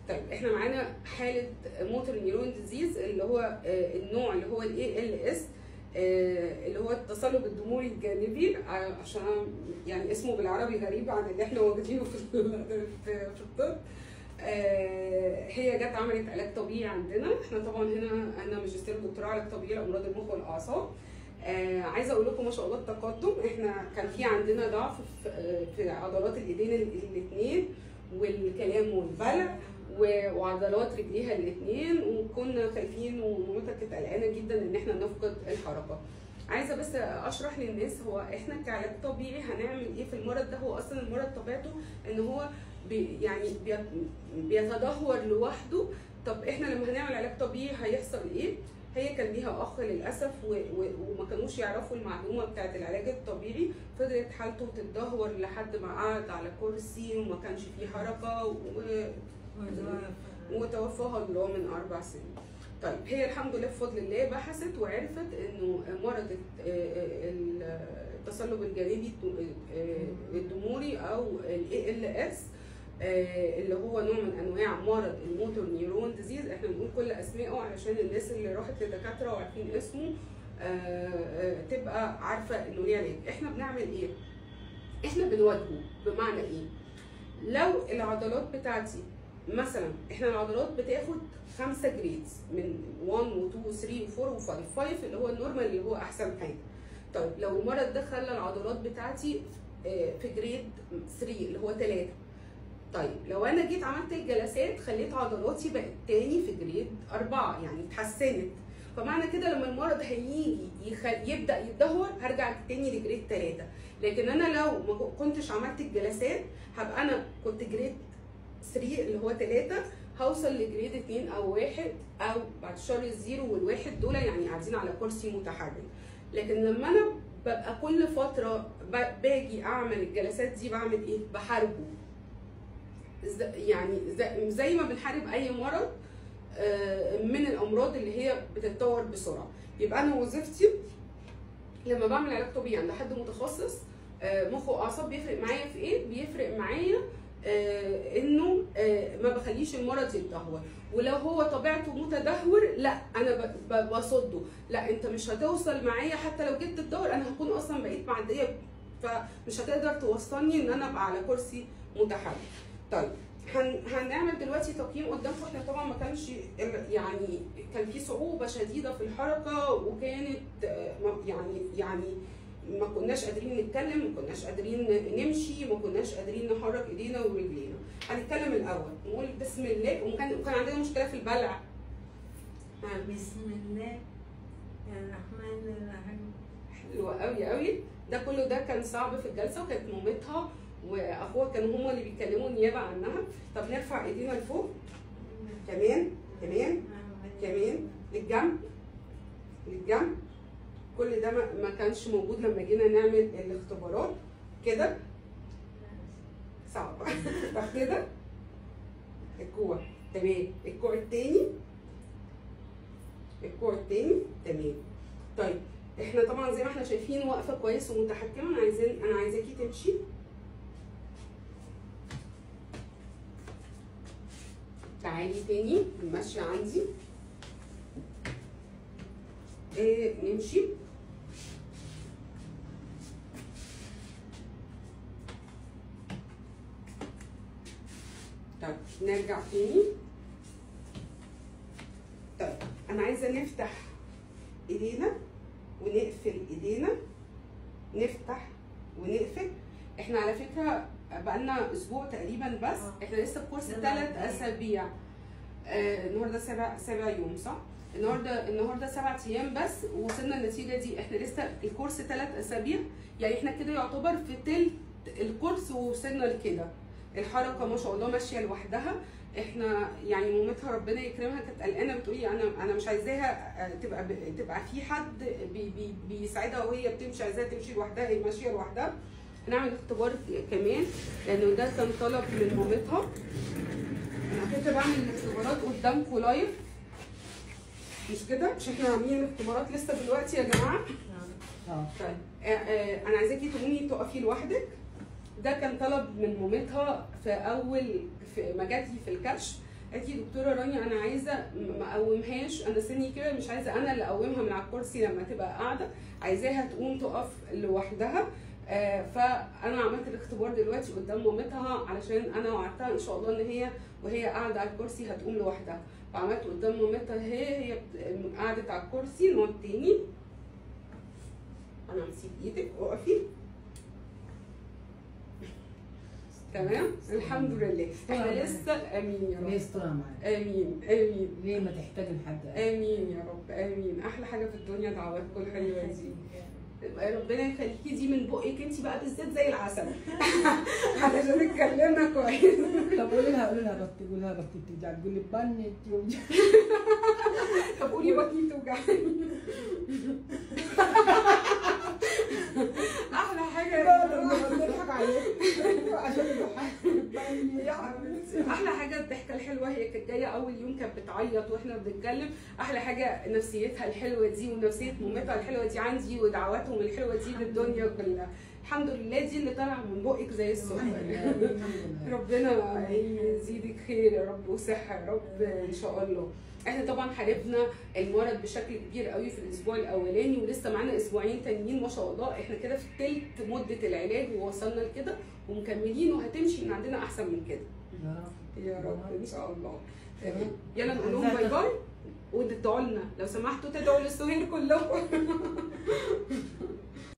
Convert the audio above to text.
طيب احنا معانا حاله موتور نيورون ديزيز اللي هو آه، النوع اللي هو الاي ال اس اللي هو التصلب الدموي الجانبي ع- عشان يعني اسمه بالعربي غريب عن اللي احنا واخدينه في ال- في في الطب آه، هي جت عملت علاج طبيعي عندنا احنا طبعا هنا انا ماجستير ودكتوراه علاج طبيعي لامراض المخ والاعصاب آه عايزه اقول لكم ما شاء الله التقدم احنا كان في عندنا ضعف في, آه، في عضلات الايدين الاثنين والكلام والبلع و- وعضلات رجليها الاثنين وكنا خايفين ومامتها كانت قلقانه جدا ان احنا نفقد الحركه عايزه بس اشرح للناس هو احنا كعلاج طبيعي هنعمل ايه في المرض ده هو اصلا المرض طبيعته ان هو بي يعني بيت- بيتدهور لوحده طب احنا لما هنعمل علاج طبيعي هيحصل ايه هي كان ليها اخ للاسف و... و... وما كانوش يعرفوا المعلومه بتاعت العلاج الطبيعي فضلت حالته تتدهور لحد ما قعد على كرسي وما كانش فيه حركه و... وتوفاها الله من اربع سنين. طيب هي الحمد لله بفضل الله بحثت وعرفت انه مرض التصلب الجانبي الدموري او الاي ال اس اللي هو نوع من انواع مرض الموتور نيورون ديزيز احنا بنقول كل اسمائه علشان الناس اللي راحت لدكاتره وعارفين اسمه آه، آه، تبقى عارفه انه ليه علاج احنا بنعمل ايه احنا بنواجهه بمعنى ايه لو العضلات بتاعتي مثلا احنا العضلات بتاخد خمسة جريدز من 1 و 2 و 3 و 4 و 5 5 اللي هو النورمال اللي هو احسن حاجه طيب لو المرض ده خلى العضلات بتاعتي آه، في جريد 3 اللي هو 3 طيب لو انا جيت عملت الجلسات خليت عضلاتي بقت تاني في جريد أربعة يعني اتحسنت فمعنى كده لما المرض هيجي يخل... يبدا يتدهور هرجع تاني لجريد ثلاثة لكن انا لو ما كنتش عملت الجلسات هبقى انا كنت جريد 3 اللي هو 3 هوصل لجريد 2 او 1 او بعد شهر الزيرو والواحد دول يعني قاعدين على كرسي متحرك لكن لما انا ببقى كل فتره ب- باجي اعمل الجلسات دي بعمل ايه بحاربه ز- يعني ز- زي ما بنحارب اي مرض آه، من الامراض اللي هي بتتطور بسرعه يبقى انا وظيفتي لما بعمل علاج طبيعي عند حد متخصص آه، مخ واعصاب بيفرق معايا في ايه بيفرق معايا آه، انه آه، ما بخليش المرض يتدهور ولو هو طبيعته متدهور لا انا ب- ب- بصده لا انت مش هتوصل معايا حتى لو جيت تتدهور انا هكون اصلا بقيت معديه فمش هتقدر توصلني ان انا ابقى على كرسي متحرك طيب هن هنعمل دلوقتي تقييم قدامكم احنا طبعا ما كانش ال- يعني كان في صعوبه شديده في الحركه وكانت آه، ما- يعني يعني ما كناش قادرين نتكلم ما كناش قادرين نمشي ما كناش قادرين نحرك ايدينا ورجلينا هنتكلم الاول نقول بسم الله وكان وكان عندنا مشكله في البلع ها بسم الله الرحمن الرحيم حلو قوي قوي ده كله ده كان صعب في الجلسه وكانت مامتها واخوها كانوا هما اللي بيتكلموا نيابه عنها طب نرفع ايدينا لفوق كمان كمان كمان للجنب للجنب كل ده ما- ما كانش موجود لما جينا نعمل الاختبارات كده صعب طب كده الكوع تمام الكوع التاني الكوع التاني تمام طيب احنا طبعا زي ما احنا شايفين واقفه كويس ومتحكمه انا عايزين انا عايزاكي تمشي تعالي تاني المشي عندي إيه نمشي طيب نرجع تاني طيب انا عايزه نفتح ايدينا ونقفل ايدينا نفتح ونقفل احنا على فكره بقالنا اسبوع تقريبا بس آه. احنا لسه في كورس يلا ثلاث قد إيه؟ اسابيع آه النهارده سبع سبع يوم صح؟ النهارده النهارده سبع ايام بس ووصلنا النتيجه دي احنا لسه الكورس ثلاث اسابيع يعني احنا كده يعتبر في تلت الكورس ووصلنا لكده الحركه ما شاء الله ماشيه لوحدها احنا يعني مامتها ربنا يكرمها كانت قلقانه بتقولي انا انا مش عايزاها آه، تبقى ب- تبقى في حد بي بي بيساعدها وهي بتمشي عايزاها تمشي لوحدها هي ماشيه لوحدها هنعمل اختبار كمان لانه ده كان طلب من مامتها انا على فكره بعمل الاختبارات قدامكم لايف مش كده مش احنا عاملين الاختبارات لسه دلوقتي يا جماعه طيب آه، آه، انا عايزاكي تقومي تقفي لوحدك ده كان طلب من مامتها في اول في ما جات لي في الكشف قالت لي دكتوره رانيا انا عايزه م- ما اقومهاش انا سني كده مش عايزه انا اللي اقومها من على الكرسي لما تبقى قاعده عايزاها تقوم تقف لوحدها آه، فانا عملت الاختبار دلوقتي قدام مامتها علشان انا وعدتها ان شاء الله ان هي وهي قاعده على الكرسي هتقوم لوحدها فعملت قدام مامتها هي هي بت- قعدت على الكرسي نقعد تاني انا همسك ايدك اقفي تمام الحمد لله احنا لسه امين يا ليه رب استرها معاك؟ امين امين ليه ما تحتاج لحد امين يا رب امين احلى حاجه في الدنيا دعواتكم الحلوه دي ربنا يخليكي دي من بقك انت بقى بالذات زي العسل علشان اتكلمنا كويس طب قولي لها قولي لها بطي قولي لها بطي بتوجع تقول لي بنت توجع طب قولي بطني توجعني احلى حاجه بضحك عليك عشان يا حبيبتي احلى حاجه الضحكه الحلوه هي كانت جايه اول يوم كانت بتعيط واحنا بنتكلم احلى حاجه نفسيتها الحلوه دي ونفسيه مامتها الحلوه دي عندي ودعواتهم الحلوه دي للدنيا كلها الحمد لله دي اللي طالعه من بقك زي السكر ربنا يزيدك خير يا رب وصحه يا رب ان شاء الله احنا طبعا حاربنا المرض بشكل كبير قوي في الاسبوع الاولاني ولسه معانا اسبوعين تانيين ما شاء الله احنا كده في تلت مده العلاج ووصلنا لكده ومكملين وهتمشي من عندنا احسن من كده يا رب يا رب ان شاء الله تمام يلا نقول لهم باي باي وتدعوا لنا لو سمحتوا تدعوا للسهير كلكم